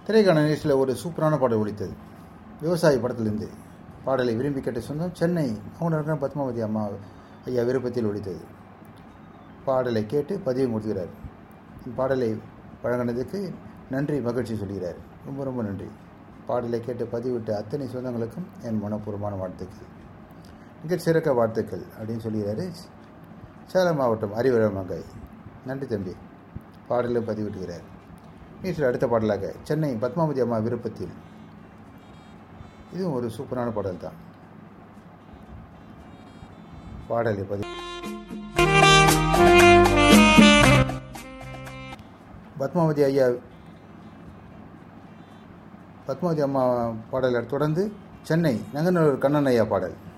திரைக்கான நிகழ்ச்சியில் ஒரு சூப்பரான பாடல் ஒழித்தது விவசாயி படத்திலிருந்து பாடலை விரும்பி கேட்ட சொந்தம் சென்னை மௌனரகன் பத்மாவதி அம்மா ஐயா விருப்பத்தில் ஒழித்தது பாடலை கேட்டு பதிவு கொடுத்துக்கிறார் பாடலை வழங்கினதுக்கு நன்றி மகிழ்ச்சி சொல்கிறார் ரொம்ப ரொம்ப நன்றி பாடலை கேட்டு பதிவிட்ட அத்தனை சொந்தங்களுக்கும் என் மனப்பூர்வமான வாழ்த்துக்கள் மிக சிறக்க வாழ்த்துக்கள் அப்படின்னு சொல்கிறாரு சேலம் மாவட்டம் அறிவரம் மங்காய் நன்றி தம்பி பாடலும் பதிவிட்டுகிறார் நிகழ்ச்சியில் அடுத்த பாடலாக சென்னை பத்மாவதி அம்மா விருப்பத்தில் இதுவும் ஒரு சூப்பரான பாடல் தான் பாடலை பதிவு பத்மாவதி ஐயா பத்மாவதி அம்மா பாடலை தொடர்ந்து சென்னை நங்கநல்லூர் கண்ணன் ஐயா பாடல்